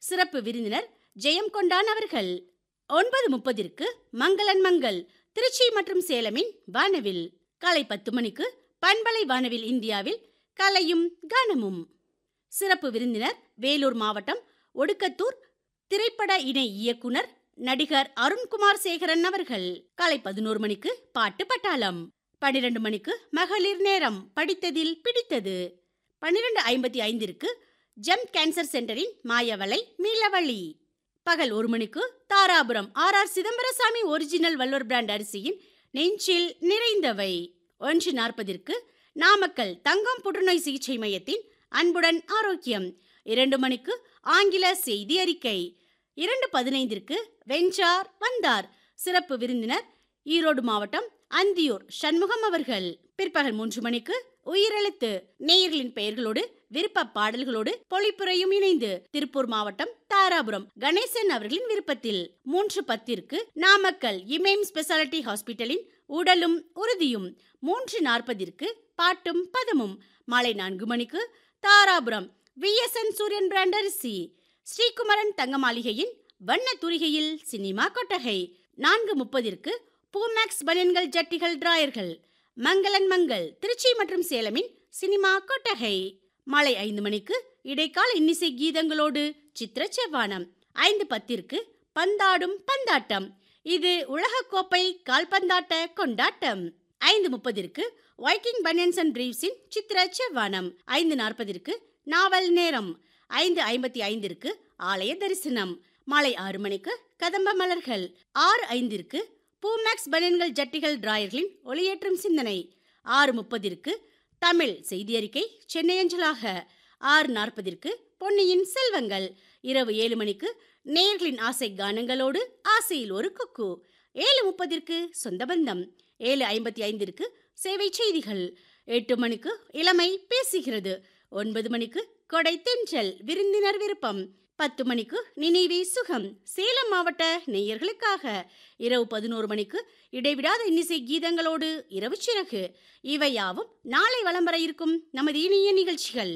சிறப்பு விருந்தினர் ஜெயம் கொண்டான் அவர்கள் ஒன்பது முப்பதிற்கு மங்களன் மங்கள் திருச்சி மற்றும் சேலமின் வானவில் காலை பத்து மணிக்கு பண்பலை வானவில் இந்தியாவில் கலையும் கானமும் சிறப்பு விருந்தினர் வேலூர் மாவட்டம் ஒடுக்கத்தூர் திரைப்பட இணை இயக்குனர் நடிகர் அருண்குமார் சேகரன் அவர்கள் காலை பதினோரு மணிக்கு பாட்டு பட்டாளம் பன்னிரண்டு மணிக்கு மகளிர் நேரம் படித்ததில் பிடித்தது பன்னிரண்டு ஐம்பத்தி ஐந்திற்கு ஜெம் கேன்சர் சென்டரின் மாயவலை மீளவழி பகல் ஒரு மணிக்கு Dharapuram R R Chidambarasami original Vallur brand அரிசியின் நெஞ்சில் நிறைந்தவை ஒன்று நாற்பதிற்கு நாமக்கல் தங்கம் புற்றுநோய் சிகிச்சை மையத்தின் அன்புடன் ஆரோக்கியம் இரண்டு மணிக்கு ஆங்கில செய்தி அறிக்கை இரண்டு பதினைந்திற்கு வெஞ்சார் வந்தார் சிறப்பு விருந்தினர் ஈரோடு மாவட்டம் அந்தியூர் சண்முகம் அவர்கள் பிற்பகல் மூன்று மணிக்கு உயிரெழுத்து நேயர்களின் பெயர்களோடு விருப்ப பாடல்களோடு பொழிப்புரையும் இணைந்து திருப்பூர் மாவட்டம் தாராபுரம் கணேசன் அவர்களின் விருப்பத்தில் மூன்று பத்திற்கு நாமக்கல் இமேம் ஸ்பெஷாலிட்டி ஹாஸ்பிட்டலின் உடலும் உறுதியும் மூன்று நாற்பதிற்கு பாட்டும் பதமும் மாலை நான்கு மணிக்கு தாராபுரம் விஎஸ்என் சூரியன் பிராண்ட் அரிசி ஸ்ரீகுமரன் தங்க மாளிகையின் வண்ண தூரிகையில் சினிமா கொட்டகை நான்கு முப்பதிற்கு பூமேக்ஸ் பனியன்கள் ஜட்டிகள் டிராயர்கள் மங்களன் மங்கள் திருச்சி மற்றும் சேலமின் சினிமா கொட்டகை மாலை ஐந்து மணிக்கு இடைக்கால இன்னிசை கீதங்களோடு சித்திர செவ்வானம் ஐந்து பத்திற்கு பந்தாடும் பந்தாட்டம் இது உலகக்கோப்பை கால்பந்தாட்ட கொண்டாட்டம் ஐந்து முப்பதிற்கு வைக்கிங் பனியன்ஸ் அண்ட் பிரீவ்ஸின் சித்திர செவ்வானம் ஐந்து நாற்பதிற்கு நாவல் நேரம் ஐந்து ஐம்பத்தி ஐந்திற்கு ஆலய தரிசனம் மாலை ஆறு மணிக்கு கதம்ப மலர்கள் ஆறு ஐந்திற்கு பூமேக்ஸ் பனியன்கள் ஜட்டிகள் டிராயர்களின் ஒளியேற்றும் சிந்தனை ஆறு முப்பதிற்கு தமிழ் செய்தி அறிக்கை சென்னை அஞ்சலாக ஆறு நாற்பதிற்கு பொன்னியின் செல்வங்கள் இரவு ஏழு மணிக்கு நேர்களின் ஆசை கானங்களோடு ஆசையில் ஒரு குக்கு ஏழு முப்பதிற்கு சொந்த பந்தம் ஏழு ஐம்பத்தி ஐந்திற்கு சேவை செய்திகள் எட்டு மணிக்கு இளமை பேசுகிறது ஒன்பது மணிக்கு கொடை தென்றல் விருந்தினர் விருப்பம் பத்து மணிக்கு நினைவே சுகம் சேலம் மாவட்ட நேயர்களுக்காக இரவு பதினோரு மணிக்கு இடைவிடாத இன்னிசை கீதங்களோடு இரவு சிறகு இவையாவும் நாளை வலம் வர இருக்கும் நமது இனிய நிகழ்ச்சிகள்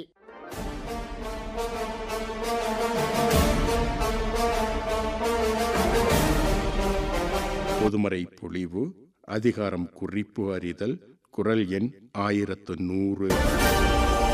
பொதுமறை பொழிவு அதிகாரம் குறிப்பு அறிதல் குரல் எண் ஆயிரத்து நூறு